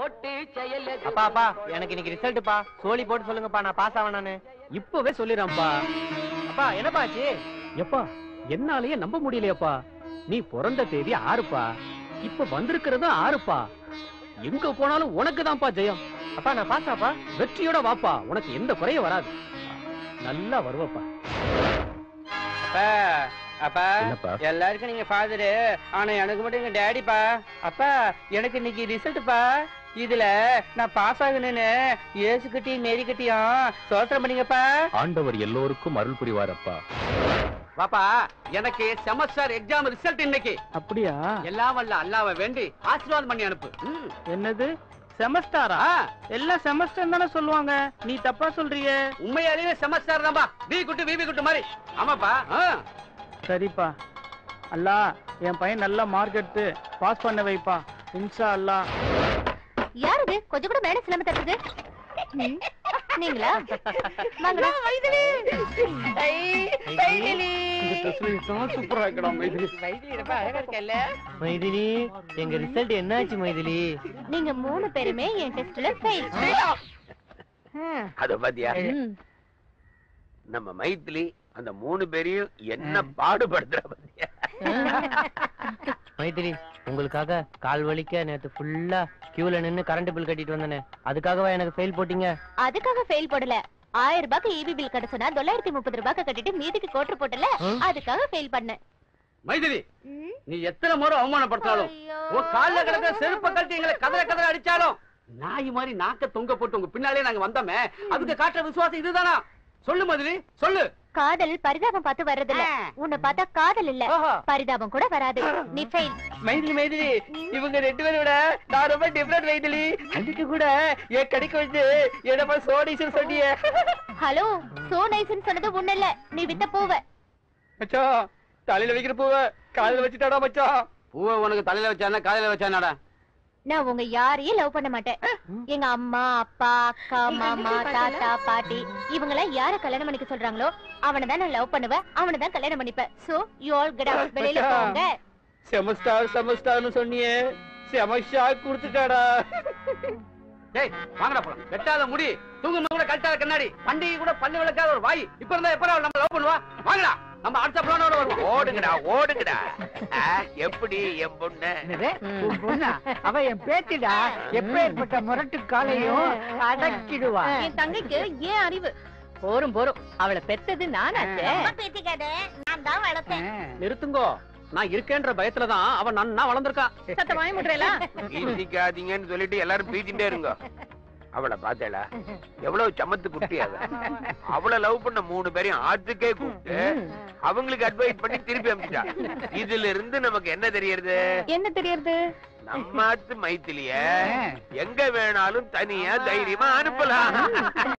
போட்டு செயல் அப்பா அப்பா எனக்கு இன்னைக்கு ரிசல்ட்ப்பா சோலி போட்டு சொல்லுங்கப்பா நான் பாஸ் ஆவேன் இப்பவே சொல்லிடுறேன்ப்பா அப்பா என்னப்பா ஆச்சு எப்பா என்னாலயே நம்ப முடியலையப்பா நீ பிறந்த தேதி ஆறுப்பா இப்ப வந்திருக்கிறதும் ஆறுப்பா எங்க போனாலும் உனக்கு தான்ப்பா ஜெயம் அப்பா நான் பாஸ் ஆப்பா வெற்றியோட வாப்பா உனக்கு எந்த குறையும் வராது நல்லா வருவப்பா அப்பா அப்பா என்னப்பா? எல்லாருக்கும் நீங்க ஃபாதரு ஆனா எனக்கு மட்டும் எங்க டேடிப்பா அப்பா எனக்கு இன்னைக்கு ரிசல்ட்ப்பா இதுல நான் பாஸ் ஆகணும்னு ஏசுக்கிட்டையும் மேரிக்கிட்டையும் சோத்திரம் பண்ணீங்கப்பா ஆண்டவர் எல்லோருக்கும் அருள் புரிவாரப்பா பாப்பா எனக்கு செமஸ்டர் எக்ஸாம் ரிசல்ட் இன்னைக்கு அப்படியா எல்லாம் வல்ல அல்லாவை வேண்டி ஆசீர்வாதம் பண்ணி அனுப்பு ம். என்னது செமஸ்டாரா ஆ, எல்லாம் செமஸ்டர் தானே சொல்லுவாங்க நீ தப்பா சொல்றியே உண்மையாலேயே செமஸ்டர் தான்பா பி குட்டு பிபி குட்டு மாதிரி ஆமாப்பா ஆ. சரிப்பா அல்லா என் பையன் நல்ல மார்க் எடுத்து பாஸ் பண்ண வைப்பா இன்ஷா அல்லா யார் இது கொஞ்சம் கூட மேல சிலம்பு தட்டுது ம், நீங்களா வாங்கடா சூப்பரா இருக்கடா மைதிலி மைதிலி ரொம்ப அழகா இருக்கல்ல மைதிலி எங்க ரிசல்ட் என்னாச்சு மைதிலி நீங்க மூணு பேருமே என் டெஸ்ட்ல ஃபெயில் அத பாத்தியா நம்ம மைத்திலி அந்த மூணு பேரையும் என்ன பாடுபடுத்துற பாத்தியா மைதிலி உங்களுக்காக கால் வலிக்க நேத்து ஃபுல்லா கியூல நின்னு கரண்ட் பில் கட்டிட்டு வந்தனே அதுக்காகவா எனக்கு ஃபெயில் போட்டீங்க அதுக்காக ஃபெயில் போடல ஆயிரம் ரூபாய்க்கு ஈபி பில் கிடைச்சனா தொள்ளாயிரத்தி முப்பது ரூபாய்க்கு கட்டிட்டு மீதிக்கு கோட்டு போட்டல ம். அதுக்காக ஃபெயில் பண்ணேன் மைதிலி ம். நீ எத்தனை முறை அவமானப்படுத்தாலும் ஐயோ. உன் கால்ல கிடக்க செருப்ப கழட்டி எங்களை கதற கதற அடிச்சாலும் நாய் மாதிரி நாக்க தொங்க போட்டு உங்க பின்னாலே நாங்க வந்தோமே அதுக்கு காட்டுற விசுவாசம் இதுதானா சொல்லு மதுரி சொல்லு காதல் பரிதாபம் பார்த்து வர்றதில்ல உன்னை பார்த்தா காதல் இல்ல ஓஹோ. பரிதாபம் கூட வராது நீ ஃபெயில் மைதிலி மைதிலி இவங்க ரெண்டு பேரும் விட நான் ரொம்ப டிஃபரெண்ட் மைதிலி அன்னைக்கு கூட என் கடிக்க வச்சு என்னப்பா சோடிசன் சொன்னியே ஹலோ சோ நைஸ்னு சொன்னது ஒண்ணு இல்ல நீ வித்த பூவ மச்சான் தலையில வைக்கிற பூவை காலையில வச்சுட்டாடா மச்சான் பூவை உனக்கு தலையில வச்சானா காலையில வச்சானாடா நான் உங்க யாரையும் லவ் பண்ண மாட்டேன் எங்க அம்மா அப்பா அக்கா மாமா தாத்தா பாட்டி இவங்க எல்லாம் யார கல்யாணம் பண்ணிக்க சொல்றாங்களோ அவனை தான் நான் லவ் பண்ணுவேன் அவனை தான் கல்யாணம் பண்ணிப்பேன் so you all get out வெளியில போங்க செமஸ்டார் செமஸ்டார்னு சொன்னியே செமஸ்டா கொடுத்துட்டாடா டேய் வாங்கடா போலாம் வெட்டாத முடி தூங்கும் கூட கழட்டாத கண்ணாடி பண்டிகை கூட பல்லு விளக்காத ஒரு வாய் இப்ப இருந்தா எப்ப நம்ம லவ் பண்ணுவா வாங்கடா நம்ம அடுத்த பிளானோட வருவோம் ஓடுங்கடா ஓடுங்கடா ஆ, எப்படி என் பொண்ணு உன் பொண்ணா அவ என் பேத்திடா எப்பேற்பட்ட முரட்டு காலையும் அடக்கிடுவா என் தங்கைக்கு ஏன் அறிவு போரும் போரும் அவளை பெத்தது நானாச்சே பேத்திக்காத நான் தான் வளர்த்தேன் நிறுத்துங்கோ நான் இருக்கேன்ற பயத்துல தான் அவன் நன்னா வளர்ந்திருக்கான் சத்த வாய முட்றேலா பீச்சிக்காதீங்கன்னு சொல்லிட்டு எல்லாரும் பீச்சிட்டே இருங்க அவளை பார்த்தேடா எவ்வளவு சமத்து குட்டி அவ அவளை லவ் பண்ண மூணு பேரையும் ஆத்துக்கே கூப்பிட்டு அவங்களுக்கு அட்வைஸ் பண்ணி திருப்பி அனுப்பிச்சா இதுல இருந்து நமக்கு என்ன தெரியறது என்ன தெரியறது நம்ம ஆத்து மைத்திலிய எங்க வேணாலும் தனியா தைரியமா அனுப்பலாம்